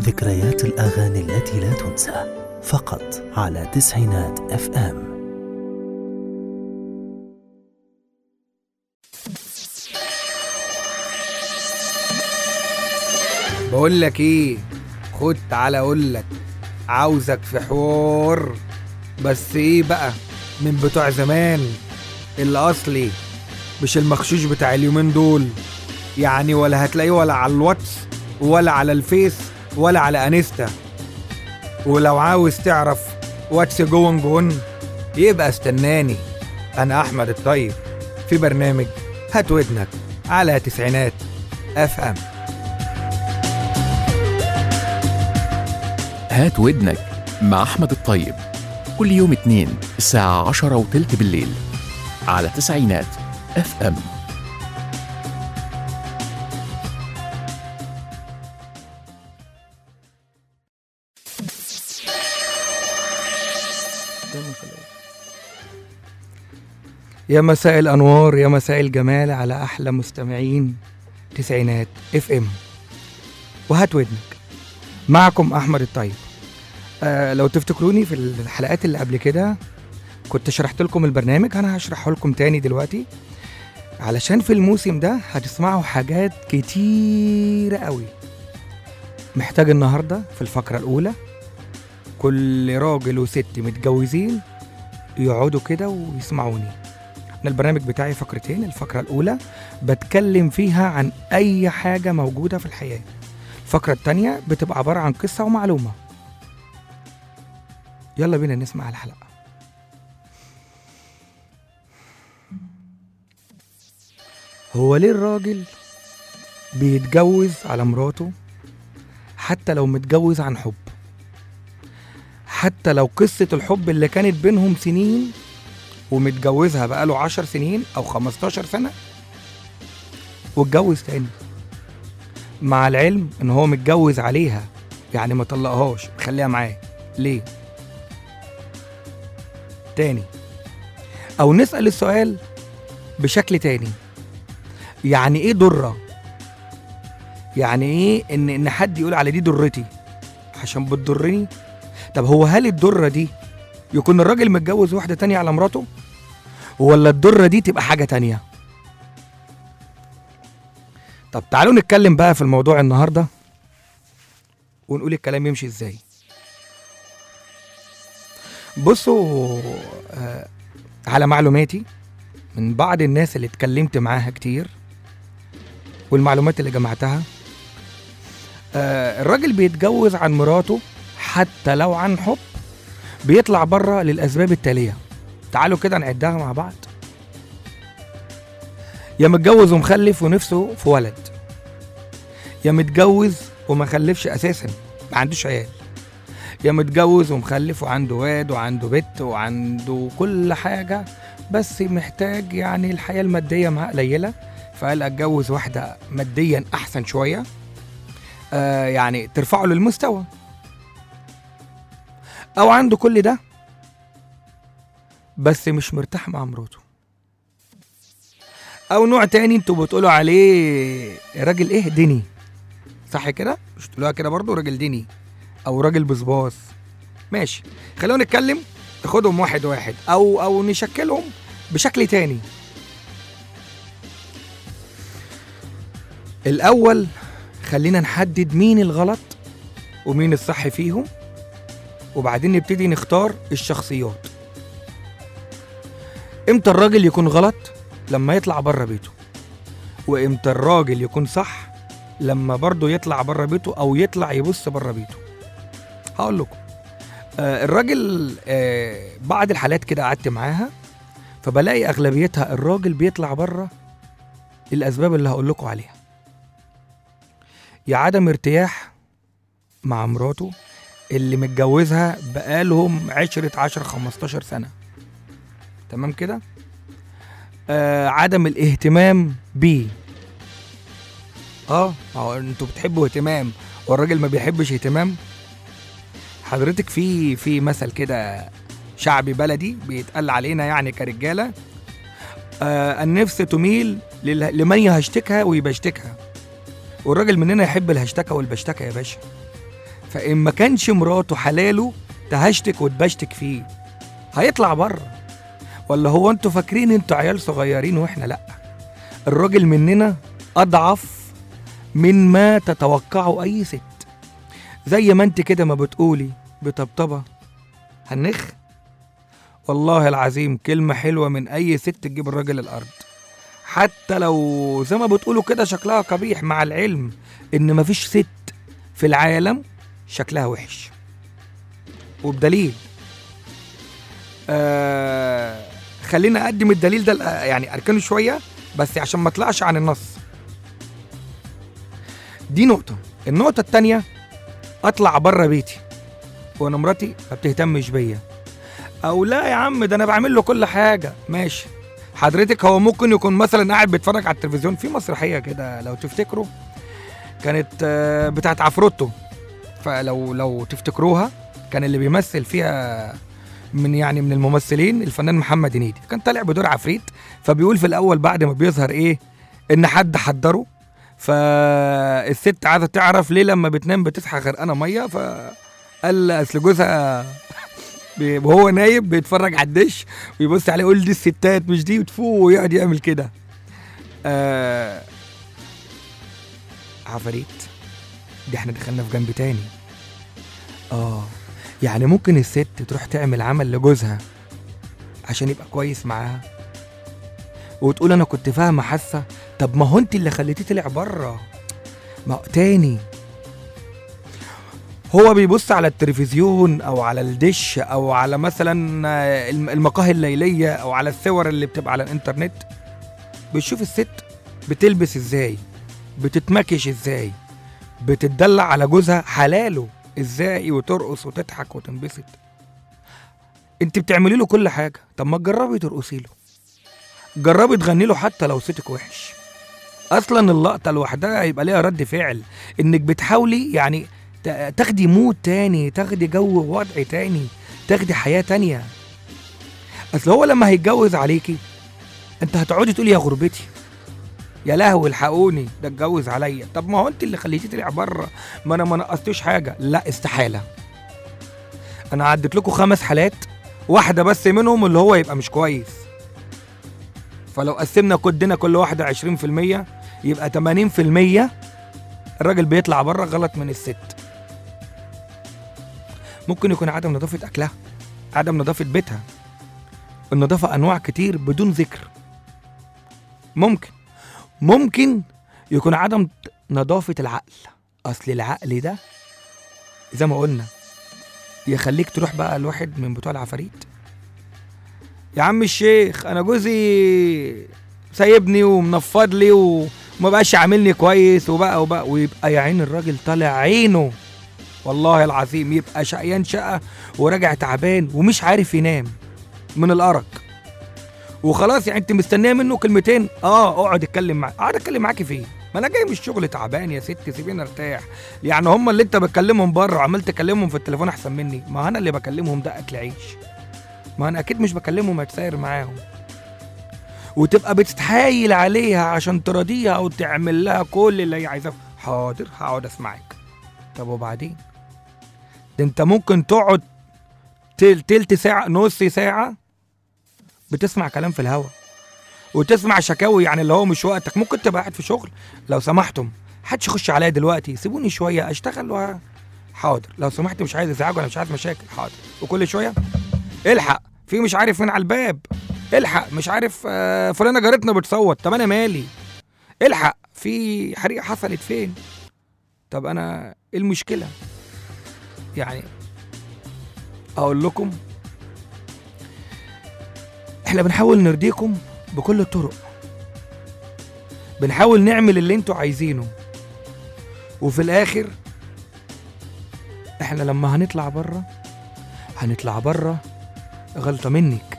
ذكريات الأغاني التي لا تنسى فقط على تسعينات اف ام بقول لك ايه خد تعالى اقول لك عاوزك في حوار بس ايه بقى من بتوع زمان اللي اصلي مش المخشوش بتاع اليومين دول يعني ولا هتلاقيه ولا على الواتس ولا على الفيس ولا على انستا ولو عاوز تعرف واتس جون جون يبقى استناني انا احمد الطيب في برنامج هات ودنك على تسعينات اف ام هات ودنك مع أحمد الطيب كل يوم اثنين الساعة عشرة وتلت بالليل على تسعينات اف ام يا مساء الانوار يا مساء الجمال على احلى مستمعين تسعينات اف ام وهات ودنك معكم احمد الطيب آه لو تفتكروني في الحلقات اللي قبل كده كنت شرحت لكم البرنامج انا هشرحه لكم تاني دلوقتي علشان في الموسم ده هتسمعوا حاجات كتيرة قوي محتاج النهاردة في الفقرة الأولى كل راجل وست متجوزين يقعدوا كده ويسمعوني أنا البرنامج بتاعي فقرتين الفقرة الأولى بتكلم فيها عن أي حاجة موجودة في الحياة الفقرة التانية بتبقى عبارة عن قصة ومعلومة يلا بينا نسمع الحلقة هو ليه الراجل بيتجوز على مراته حتى لو متجوز عن حب حتى لو قصة الحب اللي كانت بينهم سنين ومتجوزها بقاله عشر سنين أو خمستاشر سنة واتجوز تاني مع العلم ان هو متجوز عليها يعني ما طلقهاش خليها معاه ليه تاني او نسأل السؤال بشكل تاني يعني ايه ضرة يعني ايه ان ان حد يقول على دي ضرتي عشان بتضرني طب هو هل الضرة دي يكون الراجل متجوز واحدة تانية على مراته ولا الضرة دي تبقى حاجة تانية طب تعالوا نتكلم بقى في الموضوع النهارده ونقول الكلام يمشي ازاي بصوا آه على معلوماتي من بعض الناس اللي اتكلمت معاها كتير والمعلومات اللي جمعتها آه الراجل بيتجوز عن مراته حتى لو عن حب بيطلع بره للاسباب التاليه تعالوا كده نعدها مع بعض يا متجوز ومخلف ونفسه في ولد يا متجوز وما خلفش اساسا ما عندوش عيال يا متجوز ومخلف وعنده واد وعنده بت وعنده كل حاجة بس محتاج يعني الحياة المادية معاه قليلة فقال اتجوز واحدة ماديا أحسن شوية آه يعني ترفعه للمستوى أو عنده كل ده بس مش مرتاح مع مراته او نوع تاني انتوا بتقولوا عليه راجل ايه ديني صح كده مش تقولوها كده برضو راجل ديني او راجل بصباص ماشي خلونا نتكلم ناخدهم واحد واحد او او نشكلهم بشكل تاني الاول خلينا نحدد مين الغلط ومين الصح فيهم وبعدين نبتدي نختار الشخصيات امتى الراجل يكون غلط لما يطلع بره بيته وامتى الراجل يكون صح لما برضه يطلع بره بيته او يطلع يبص بره بيته هقول لكم آه الراجل آه بعض الحالات كده قعدت معاها فبلاقي اغلبيتها الراجل بيطلع بره الاسباب اللي هقول لكم عليها يا عدم ارتياح مع مراته اللي متجوزها بقالهم عشرة عشر خمستاشر سنة تمام كده آه عدم الاهتمام بيه اه ما هو انتوا بتحبوا اهتمام والراجل ما بيحبش اهتمام حضرتك في في مثل كده شعبي بلدي بيتقال علينا يعني كرجاله آه النفس تميل لل- لمن يهشتكها ويبشتكها والراجل مننا يحب الهشتكه والبشتكه يا باشا فإن ما كانش مراته حلاله تهشتك وتبشتك فيه هيطلع بره ولا هو انتوا فاكرين انتوا عيال صغيرين واحنا لا الراجل مننا اضعف من ما تتوقعه اي ست زي ما انت كده ما بتقولي بطبطبه هنخ والله العظيم كلمة حلوة من أي ست تجيب الراجل الأرض حتى لو زي ما بتقولوا كده شكلها قبيح مع العلم إن مفيش ست في العالم شكلها وحش وبدليل آه خلينا اقدم الدليل ده لأ- يعني اركنه شويه بس عشان ما اطلعش عن النص دي نقطه النقطه التانية اطلع بره بيتي وانا مراتي ما بتهتمش بيا او لا يا عم ده انا بعمل له كل حاجه ماشي حضرتك هو ممكن يكون مثلا قاعد بيتفرج على التلفزيون في مسرحيه كده لو تفتكروا كانت آه، بتاعت عفروتو فلو لو تفتكروها كان اللي بيمثل فيها من يعني من الممثلين الفنان محمد هنيدي كان طالع بدور عفريت فبيقول في الاول بعد ما بيظهر ايه ان حد حضره فالست عايزه تعرف ليه لما بتنام بتصحى غرقانه ميه فقال اصل جوزها بي- وهو نايم بيتفرج على الدش ويبص عليه يقول دي الستات مش دي وتفوق ويقعد يعمل كده آه عفاريت دي احنا دخلنا في جنب تاني اه يعني ممكن الست تروح تعمل عمل لجوزها عشان يبقى كويس معاها وتقول انا كنت فاهمه حاسه طب ما هو انت اللي خليتيه طلع بره ما هو تاني هو بيبص على التلفزيون او على الدش او على مثلا آه، الم- المقاهي الليليه او على الصور اللي بتبقى على الانترنت بيشوف الست بتلبس ازاي بتتمكش ازاي بتتدلع على جوزها حلاله ازاي وترقص وتضحك وتنبسط انت بتعملي له كل حاجه طب ما تجربي ترقصي له جربي تغني له حتى لو صوتك وحش اصلا اللقطه لوحدها هيبقى ليها رد فعل انك بتحاولي يعني تا- تاخدي مود تاني تاخدي جو وضع تاني تاخدي حياه تانية اصل هو لما هيتجوز عليكي انت هتقعدي تقولي يا غربتي يا لهوي الحقوني ده اتجوز عليا طب ما هو انت اللي خليتيه طلع بره ما انا ما نقصتوش حاجه لا استحاله انا عدت لكم خمس حالات واحده بس منهم اللي هو يبقى مش كويس فلو قسمنا كدنا كل واحده 20% يبقى 80% الراجل بيطلع بره غلط من الست ممكن يكون عدم نظافه اكلها عدم نظافه بيتها النظافه انواع كتير بدون ذكر ممكن ممكن يكون عدم نظافة العقل أصل العقل ده زي ما قلنا يخليك تروح بقى لواحد من بتوع العفاريت يا عم الشيخ أنا جوزي سايبني ومنفض لي وما بقاش عاملني كويس وبقى وبقى ويبقى يا عين الراجل طالع عينه والله العظيم يبقى شقيان شقة وراجع تعبان ومش عارف ينام من الأرق وخلاص يعني انت مستنيه منه كلمتين اه اقعد اتكلم معاك اقعد اتكلم معاكي فيه ما انا جاي من الشغل تعبان يا ست سيبيني ارتاح يعني هم اللي انت بتكلمهم بره وعمال تكلمهم في التليفون احسن مني ما انا اللي بكلمهم ده اكل عيش ما انا اكيد مش بكلمهم اتساير معاهم وتبقى بتتحايل عليها عشان تراضيها او تعمل لها كل اللي هي عايزاه حاضر هقعد اسمعك طب وبعدين ده انت ممكن تقعد تل- تلت ساعه نص ساعه بتسمع كلام في الهوا وتسمع شكاوي يعني اللي هو مش وقتك ممكن تبقى قاعد في شغل لو سمحتم محدش يخش عليا دلوقتي سيبوني شويه اشتغل و... حاضر لو سمحت مش عايز ازعاج ولا مش عايز مشاكل حاضر وكل شويه الحق في مش عارف مين على الباب الحق مش عارف آه، فلانه جارتنا بتصوت طب انا مالي الحق في حريقه حصلت فين طب انا ايه المشكله يعني اقول لكم احنا بنحاول نرضيكم بكل الطرق بنحاول نعمل اللي انتوا عايزينه وفي الاخر احنا لما هنطلع بره هنطلع بره غلطة منك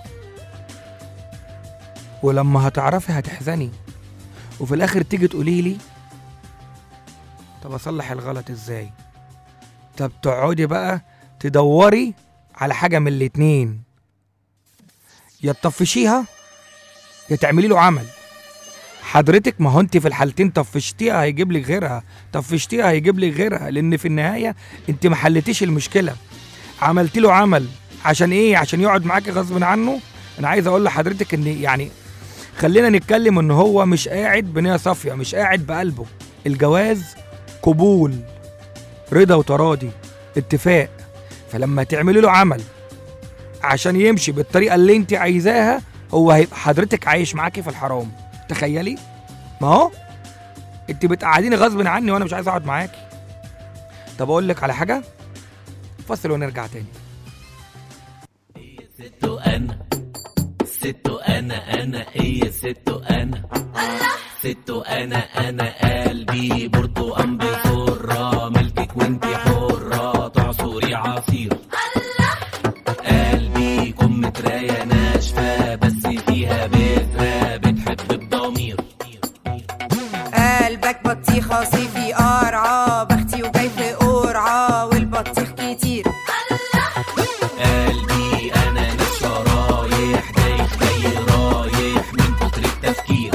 ولما هتعرفي هتحزني وفي الاخر تيجي تقولي لي طب اصلح الغلط ازاي طب تقعدي بقى تدوري على حاجة من الاتنين يا تطفشيها يا تعملي له عمل حضرتك ما هو انت في الحالتين طفشتيها هيجيب لك غيرها طفشتيها هيجيب لك غيرها لان في النهايه انت ما حلتيش المشكله عملت له عمل عشان ايه عشان يقعد معاكي غصب عنه انا عايز اقول لحضرتك ان يعني خلينا نتكلم ان هو مش قاعد بنيه صافيه مش قاعد بقلبه الجواز قبول رضا وتراضي اتفاق فلما تعملي له عمل عشان يمشي بالطريقه اللي انت عايزاها هو هيبقى حضرتك عايش معاكي في الحرام تخيلي ما هو انت بتقعديني غصب عني وانا مش عايز اقعد معاكي طب اقول لك على حاجه فاصل ونرجع تاني ست انا ست انا انا هي ست انا ست انا انا قلبي برتقان بسرة ملكك وانتي حرة تعصري عصير قلبي كم متراية ناشفة بس فيها بذرة بتحب بضمير قلبك بطيخة صيفي قرعة بختي وجاي في قرعة والبطيخ كتير قلبي انا مش رايح دايخ جاي رايح من كتر التفكير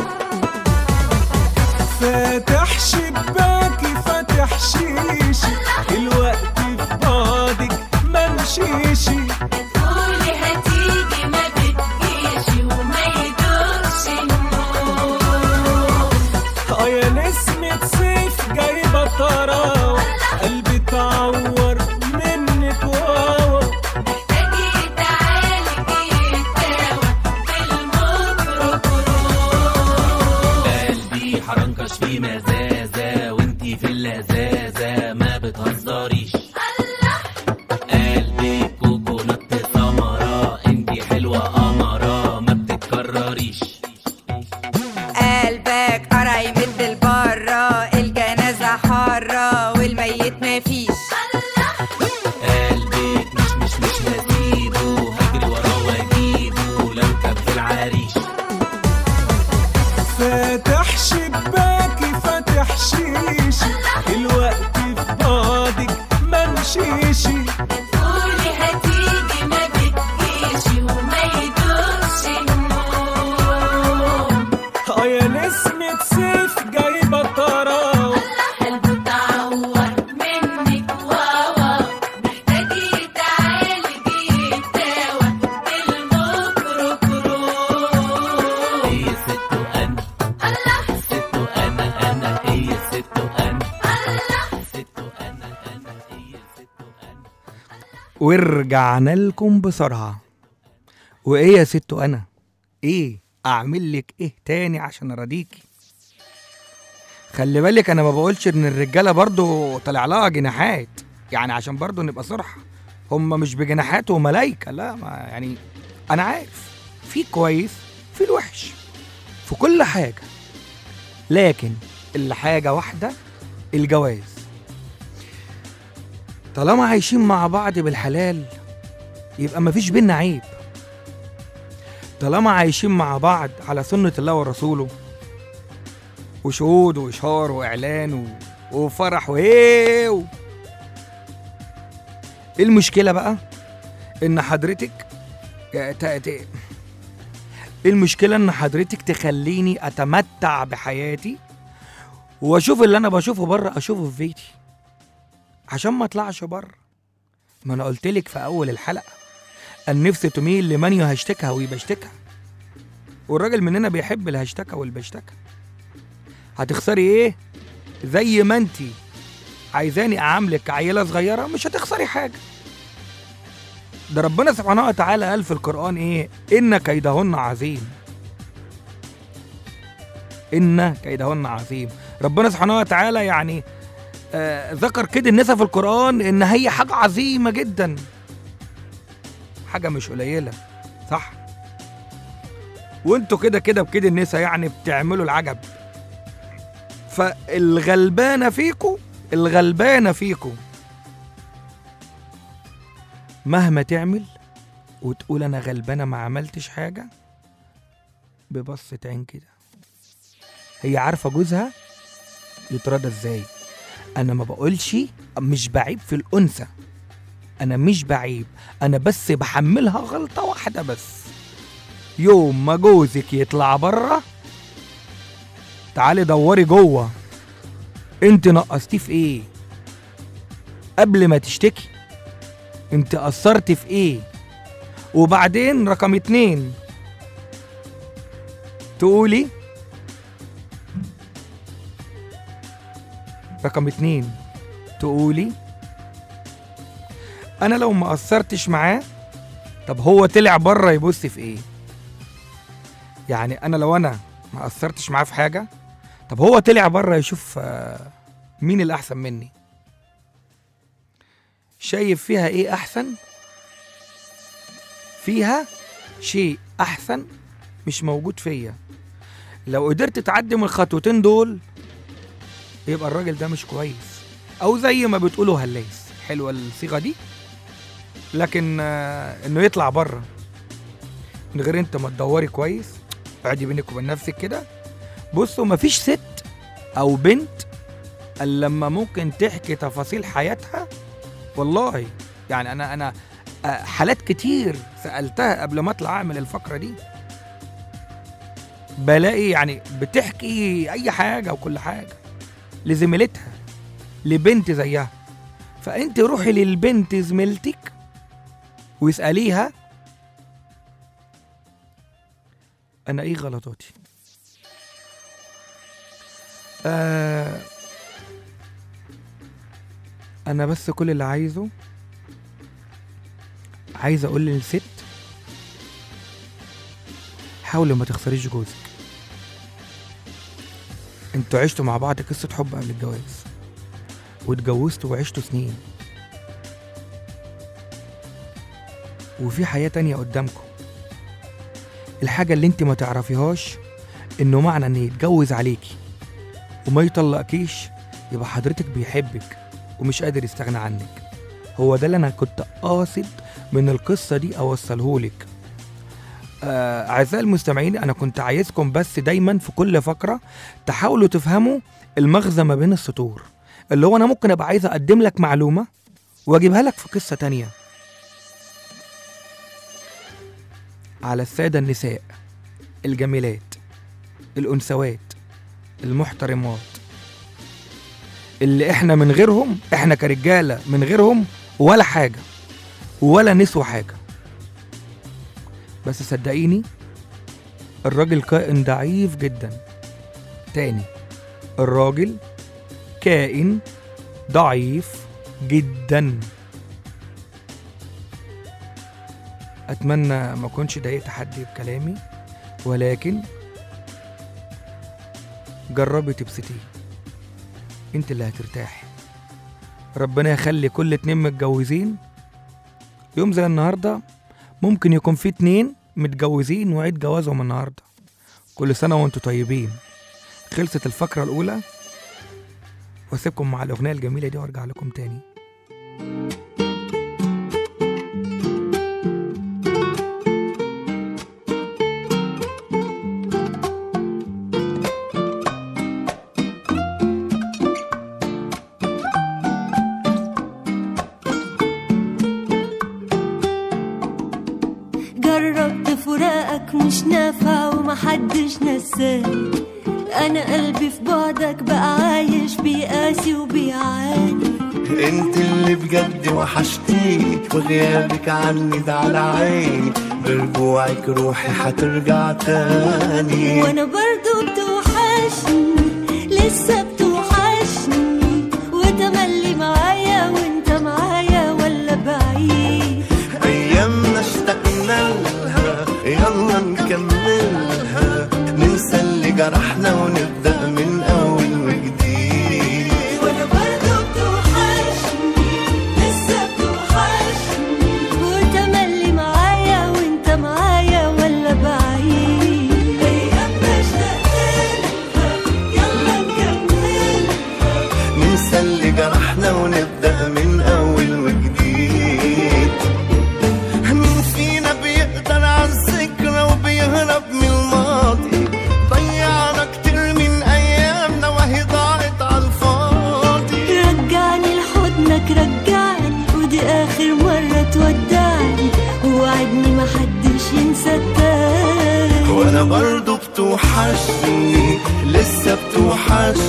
فاتح شباكي فاتح شيشي الوقت في بعدك ممشيشي قولي هتيجي ما بتجيش وما يدوقش النور اه يا نسمة صيف جايبة طراوة قلبي اتعور منك واوا محتاجي تعالجي الدواء بالميكروكروم قلبي حرنكش في مزازة وانتي في اللذاذة ما بتهزريش قلبي كوكونات سمرة انتي حلوة قمرة ما بتتكرريش قلبك قرع يمد لبره الجنازة حارة والميت مفيش قلبك مش مش مش هسيبه هجري وراه واجيبه لو كان في العريش فاتح شباكي فاتح شيشي الوقت في بعدك ممشيشي قولي هتيجي ما بتجيش وما يدوقش النور اه يا نسمة صيف جايبة طراوة قلبه اتعور منك واوا محتاجي تعالجي الدواء بالميكروكروم هي ست انا ست انا انا هي ست انا ست انا انا هي ست انا ورجعنا لكم بسرعة وإيه يا ست أنا إيه أعمل لك إيه تاني عشان أراضيكي خلي بالك أنا ما بقولش إن الرجالة برضو طلع لها جناحات يعني عشان برضو نبقى صرح هم مش بجناحات وملايكة لا ما يعني أنا عارف في كويس في الوحش في كل حاجة لكن اللي حاجة واحدة الجواز طالما عايشين مع بعض بالحلال يبقى مفيش بينا عيب طالما عايشين مع بعض على سنة الله ورسوله وشهود وإشهار وإعلان و... وفرح وإيه و... إيه المشكلة بقى؟ إن حضرتك ت... ت... إيه المشكلة إن حضرتك تخليني أتمتع بحياتي وأشوف اللي أنا بشوفه بره أشوفه في بيتي عشان ما اطلعش بره ما انا قلت لك في اول الحلقه النفس تميل لمن يهشتكها ويبشتكها والراجل مننا بيحب الهشتكه والبشتكه هتخسري ايه زي ما انتي عايزاني اعاملك كعيله صغيره مش هتخسري حاجه ده ربنا سبحانه وتعالى قال في القران ايه ان كيدهن عظيم ان كيدهن عظيم ربنا سبحانه وتعالى يعني آه، ذكر كده النساء في القرآن إن هي حاجة عظيمة جدا حاجة مش قليلة صح وانتوا كده كده بكده النساء يعني بتعملوا العجب فالغلبانة فيكو الغلبانة فيكو مهما تعمل وتقول أنا غلبانة ما عملتش حاجة ببصة عين كده هي عارفة جوزها يتراضى ازاي انا ما بقولش مش بعيب في الانثى انا مش بعيب انا بس بحملها غلطه واحده بس يوم ما جوزك يطلع بره تعالي دوري جوه انت نقصتيه في ايه قبل ما تشتكي انت قصرتي في ايه وبعدين رقم اتنين تقولي رقم اتنين تقولي انا لو ما قصرتش معاه طب هو طلع بره يبص في ايه يعني انا لو انا ما قصرتش معاه في حاجه طب هو طلع بره يشوف آه، مين الاحسن مني شايف فيها ايه احسن فيها شيء احسن مش موجود فيا لو قدرت تعدي من الخطوتين دول يبقى الراجل ده مش كويس او زي ما بتقولوا هلاس حلوه الصيغه دي لكن آه، انه يطلع بره من غير انت ما تدوري كويس اقعدي بينك وبين نفسك كده بصوا مفيش ست او بنت الا لما ممكن تحكي تفاصيل حياتها والله يعني انا انا آه، حالات كتير سالتها قبل ما اطلع اعمل الفقره دي بلاقي يعني بتحكي اي حاجه وكل حاجه لزميلتها لبنت زيها فانت روحي للبنت زميلتك واساليها انا ايه غلطاتي آه انا بس كل اللي عايزه عايز اقول للست حاولي ما تخسريش جوزك انتوا عشتوا مع بعض قصة حب قبل الجواز واتجوزتوا وعشتوا سنين وفي حياة تانية قدامكم الحاجة اللي انت ما تعرفيهاش انه معنى ان يتجوز عليكي وما يطلقكيش يبقى حضرتك بيحبك ومش قادر يستغنى عنك هو ده اللي انا كنت قاصد من القصة دي اوصلهولك آه، اعزائي المستمعين انا كنت عايزكم بس دايما في كل فقرة تحاولوا تفهموا المغزى ما بين السطور اللي هو انا ممكن ابقى عايز اقدم لك معلومة واجيبها لك في قصة تانية على السادة النساء الجميلات الأنثوات المحترمات اللي احنا من غيرهم احنا كرجالة من غيرهم ولا حاجة ولا نسوى حاجة بس صدقيني الراجل كائن ضعيف جدا تاني الراجل كائن ضعيف جدا اتمنى ما اكونش ضايقت حد بكلامي ولكن جربي تبسطيه انت اللي هترتاحي ربنا يخلي كل اتنين متجوزين يوم زي النهارده ممكن يكون في اتنين متجوزين وعيد جوازهم النهارده كل سنه وانتم طيبين خلصت الفقره الاولى واسيبكم مع الاغنيه الجميله دي وارجع لكم تاني جربت فراقك مش نافع ومحدش نساني انا قلبي في بعدك بقى عايش بيقاسي وبيعاني انت اللي بجد وحشتيني وغيابك عني ده على عيني برجوعك روحي هترجع تاني وانا برضو بتوحشني لسه بتوحشني وتملي معايا وانت معايا ولا بعيد ايامنا اشتقنا لها يلا نكملها ننسى اللي جرحنا ونبدا من اول وجديد وانا برضو بتوحشني لسه بتوحشني وتملي معايا وانت معايا ولا بعيد ايام اشتقتلها يلا نكملها ننسى اللي جرحنا ونبدا من اول وجديد مين فينا بيقدر على الذكرى وبيهرب من الماضي ضيعنا كتير من ايامنا وهي ضاعت على الفاضي رجعني لحضنك رجعني ودي اخر مرة تودعني ووعدني محدش ينسى التاني وانا برضو بتوحشني لسه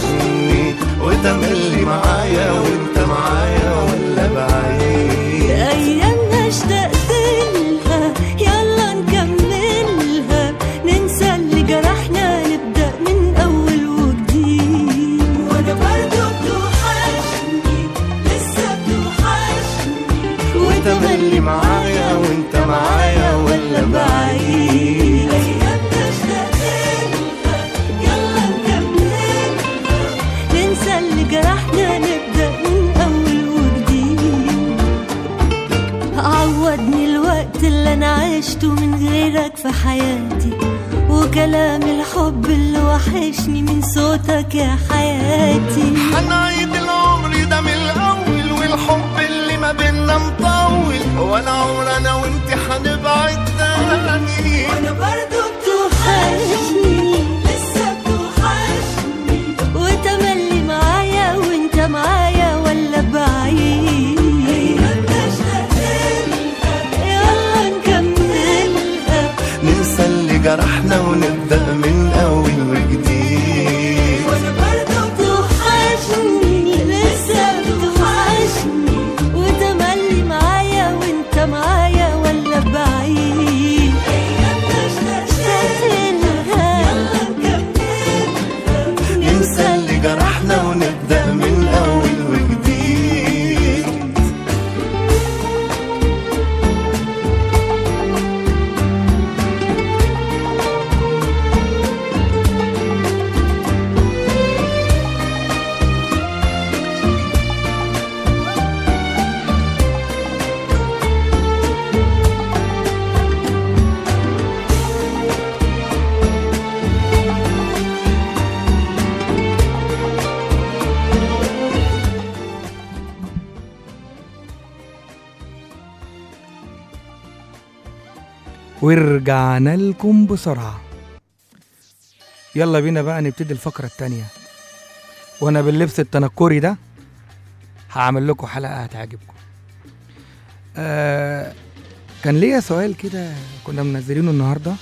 بتوحشني وتملي معايا وانت معايا ولا بعيد أيامنا اشتقت لها يلا نكملها ننسى اللي جرحنا نبدأ من أول وجديد وأنا برضه بتوحشني لسه بتوحشني وتملي معايا وانت معايا ولا بعيد أيامنا اشتقت لها يلا نكملها ننسى اللي جرحنا نبدأ من أول وجديد عوضني الوقت اللي أنا عشته من غيرك في حياتي وكلام الحب اللي وحشني من صوتك يا حياتي هنعيد العمر ده من الاول والحب اللي ما بينا مطول ولا عمر انا وانت هنبعد تاني وانا برضو بتوحشني لسه بتوحشني وتملي معايا وانت معايا ولا بعيد يلا نكملها ننسى اللي جرحنا ونبدا من اول وجديد وانا برضو بتوحشني لسه بتوحشني وتملي معايا وانت معايا ولا بعيد اشتقتلها يلا نكملها ننسى اللي جرحنا ونبدا من اول وجديد ورجعنا لكم بسرعة يلا بينا بقى نبتدي الفقرة التانية وانا باللبس التنكري ده هعمل لكم حلقة هتعجبكم آه كان ليا سؤال كده كنا منزلينه النهاردة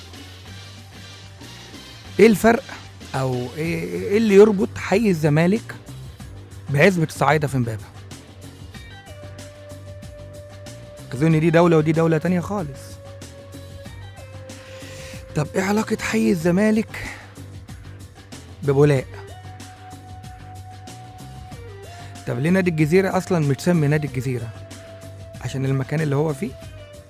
ايه الفرق او ايه, إيه اللي يربط حي الزمالك بعزبة الصعايدة في امبابة اظن دي دولة ودي دولة تانية خالص طب ايه علاقة حي الزمالك ببولاق؟ طب ليه نادي الجزيرة أصلا متسمي نادي الجزيرة؟ عشان المكان اللي هو فيه؟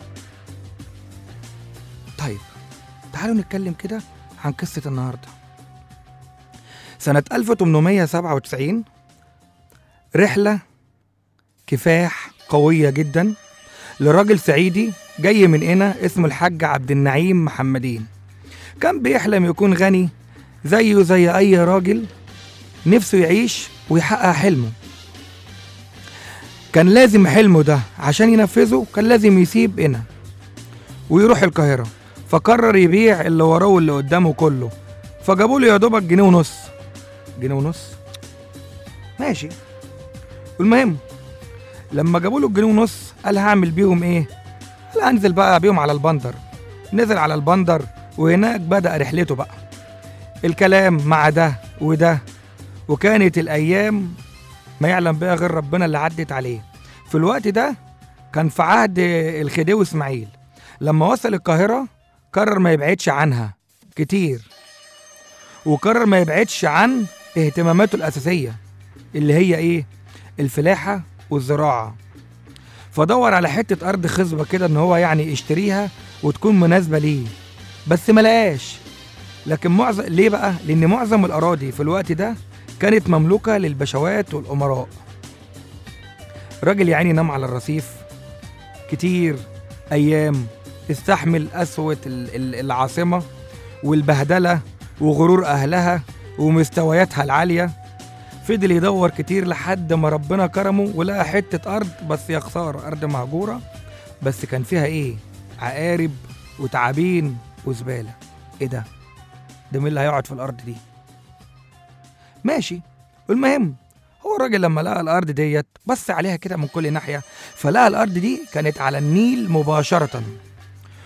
طيب تعالوا نتكلم كده عن قصة النهاردة سنة 1897 رحلة كفاح قوية جدا لراجل صعيدي جاي من هنا اسمه الحاج عبد النعيم محمدين كان بيحلم يكون غني زيه زي أي راجل نفسه يعيش ويحقق حلمه كان لازم حلمه ده عشان ينفذه كان لازم يسيب هنا ويروح القاهرة فقرر يبيع اللي وراه واللي قدامه كله فجابوا له يا دوبك جنيه ونص جنيه ونص ماشي المهم لما جابوا له الجنيه ونص قال هعمل بيهم ايه قال هنزل بقى بيهم على البندر نزل على البندر وهناك بدأ رحلته بقى الكلام مع ده وده وكانت الأيام ما يعلم بها غير ربنا اللي عدت عليه في الوقت ده كان في عهد الخديوي إسماعيل لما وصل القاهرة قرر ما يبعدش عنها كتير وقرر ما يبعدش عن اهتماماته الأساسية اللي هي إيه الفلاحة والزراعة فدور على حتة أرض خصبة كده إن هو يعني يشتريها وتكون مناسبة ليه بس ما لقاش لكن معظم ليه بقى؟ لأن معظم الأراضي في الوقت ده كانت مملوكة للبشوات والأمراء راجل يعني نام على الرصيف كتير أيام استحمل قسوة ال- ال- العاصمة والبهدلة وغرور أهلها ومستوياتها العالية فضل يدور كتير لحد ما ربنا كرمه ولقى حتة أرض بس يا خسارة أرض مهجورة بس كان فيها إيه؟ عقارب وتعابين وزبالة إيه ده؟ ده مين اللي هيقعد في الأرض دي؟ ماشي المهم هو الراجل لما لقى الأرض ديت بص عليها كده من كل ناحية فلقى الأرض دي كانت على النيل مباشرة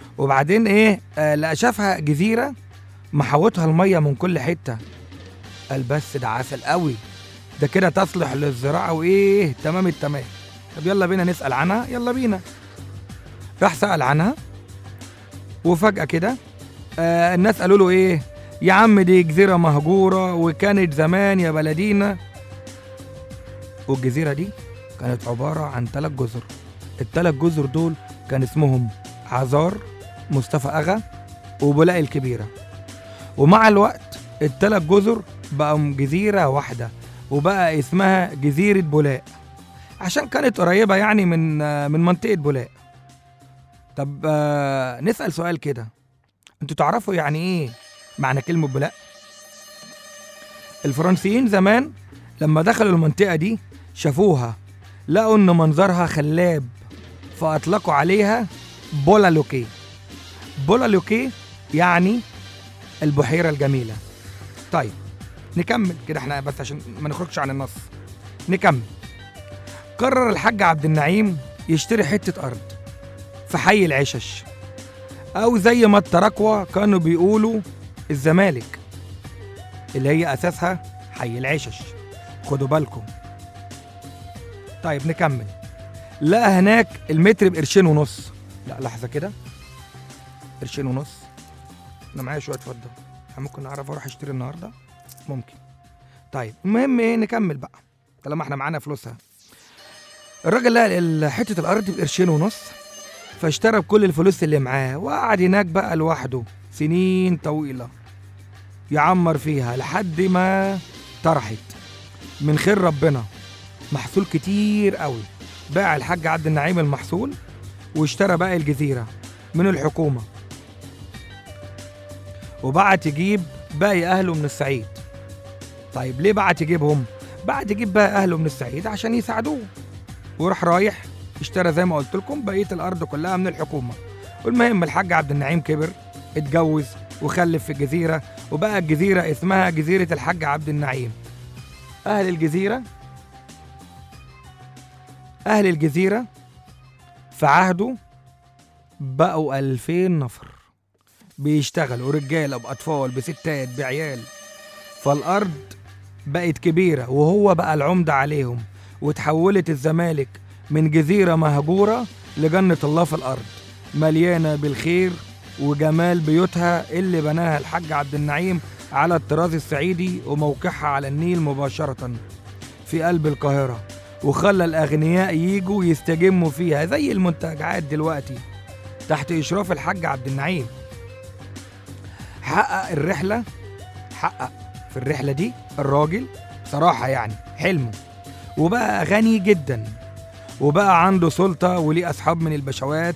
وبعدين إيه؟ آه لقى شافها جزيرة محوطها المية من كل حتة قال بس ده عسل قوي ده كده تصلح للزراعة وإيه تمام التمام طب يلا بينا نسأل عنها يلا بينا راح سأل عنها وفجأة كده آه الناس قالوا له إيه يا عم دي جزيرة مهجورة وكانت زمان يا بلدينا والجزيرة دي كانت عبارة عن ثلاث جزر الثلاث جزر دول كان اسمهم عزار مصطفى أغا وبولاق الكبيرة ومع الوقت الثلاث جزر بقوا جزيرة واحدة وبقى اسمها جزيرة بولاق عشان كانت قريبة يعني من آه، من منطقة بولاق طب آه، نسأل سؤال كده انتوا تعرفوا يعني ايه معنى كلمة بولاق؟ الفرنسيين زمان لما دخلوا المنطقة دي شافوها لقوا ان منظرها خلاب فاطلقوا عليها بولا لوكي بولا لوكي يعني البحيرة الجميلة طيب نكمل كده احنا بس عشان ما نخرجش عن النص نكمل قرر الحاج عبد النعيم يشتري حتة أرض في حي العشش أو زي ما التراكوة كانوا بيقولوا الزمالك اللي هي أساسها حي العشش خدوا بالكم طيب نكمل لقى هناك المتر بقرشين ونص لا لحظة كده قرشين ونص أنا معايا شوية فضة ممكن أعرف أروح أشتري النهاردة ممكن طيب المهم إيه نكمل بقى طالما إحنا معانا فلوسها الراجل لقى ال- حتة الأرض بقرشين ونص فاشترى بكل الفلوس اللي معاه وقعد هناك بقى لوحده سنين طويلة يعمر فيها لحد ما طرحت من خير ربنا محصول كتير قوي باع الحاج عبد النعيم المحصول واشترى باقي الجزيرة من الحكومة وبعت يجيب باقي أهله من الصعيد طيب ليه بعت يجيبهم؟ بعت يجيب باقي أهله من الصعيد عشان يساعدوه وراح رايح اشترى زي ما قلت لكم بقية الأرض كلها من الحكومة والمهم الحاج عبد النعيم كبر اتجوز وخلف في الجزيرة وبقى الجزيرة اسمها جزيرة الحاج عبد النعيم أهل الجزيرة أهل الجزيرة في عهده بقوا ألفين نفر بيشتغلوا رجالة بأطفال بستات بعيال فالأرض بقت كبيرة وهو بقى العمدة عليهم وتحولت الزمالك من جزيرة مهجورة لجنة الله في الأرض مليانة بالخير وجمال بيوتها اللي بناها الحاج عبد النعيم على الطراز الصعيدي وموقعها على النيل مباشرة في قلب القاهرة وخلى الأغنياء يجوا يستجموا فيها زي المنتجعات دلوقتي تحت إشراف الحاج عبد النعيم حقق الرحلة حقق في الرحلة دي الراجل صراحة يعني حلمه وبقى غني جدا وبقى عنده سلطة وليه أصحاب من البشوات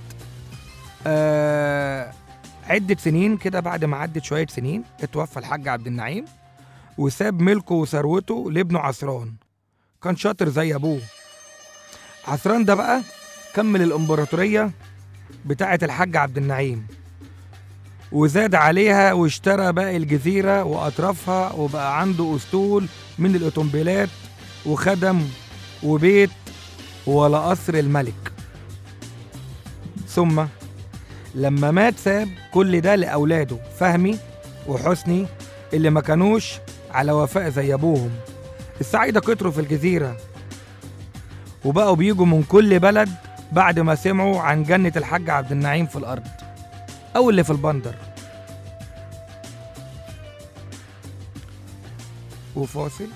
آه عدة سنين كده بعد ما عدت شوية سنين اتوفى الحاج عبد النعيم وساب ملكه وثروته لابنه عصران كان شاطر زي أبوه عصران ده بقى كمل الإمبراطورية بتاعة الحاج عبد النعيم وزاد عليها واشترى باقي الجزيرة وأطرافها وبقى عنده أسطول من الأوتومبيلات وخدم وبيت ولا قصر الملك ثم لما مات ساب كل ده لأولاده فهمي وحسني اللي ما كانوش على وفاء زي أبوهم الصعايدة كتروا في الجزيرة وبقوا بيجوا من كل بلد بعد ما سمعوا عن جنة الحاج عبد النعيم في الأرض أو اللي في البندر وفاصل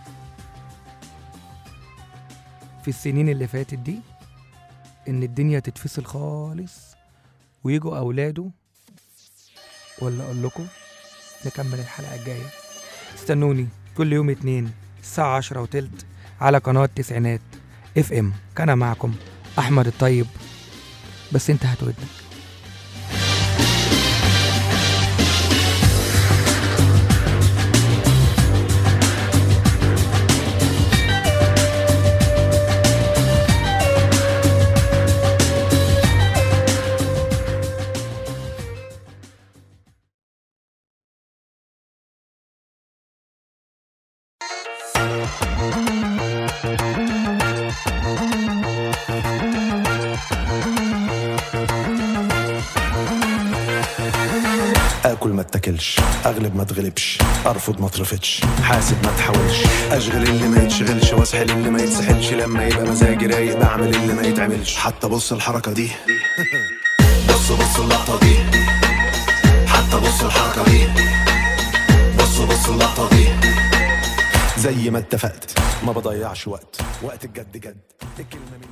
في السنين اللي فاتت دي إن الدنيا تتفصل خالص ويجوا أولاده ولا أقول لكم نكمل الحلقة الجاية استنوني كل يوم اتنين الساعة عشرة وتلت على قناة تسعينات اف ام كان معكم أحمد الطيب بس انت هات ودنك اكل ما اتكلش اتكلش اغلب ما تغلبش ارفض ما اترفضش حاسب ما تحاولش اشغل اللي ما يتشغلش واسحل اللي ما يتسحلش لما يبقى مزاجي رايق بعمل اللي ما يتعملش حتى بص الحركه دي بص بص اللقطه دي حتى بص الحركه دي بص بص اللقطه دي زي ما اتفقت ما بضيعش وقت وقت الجد جد الكلمه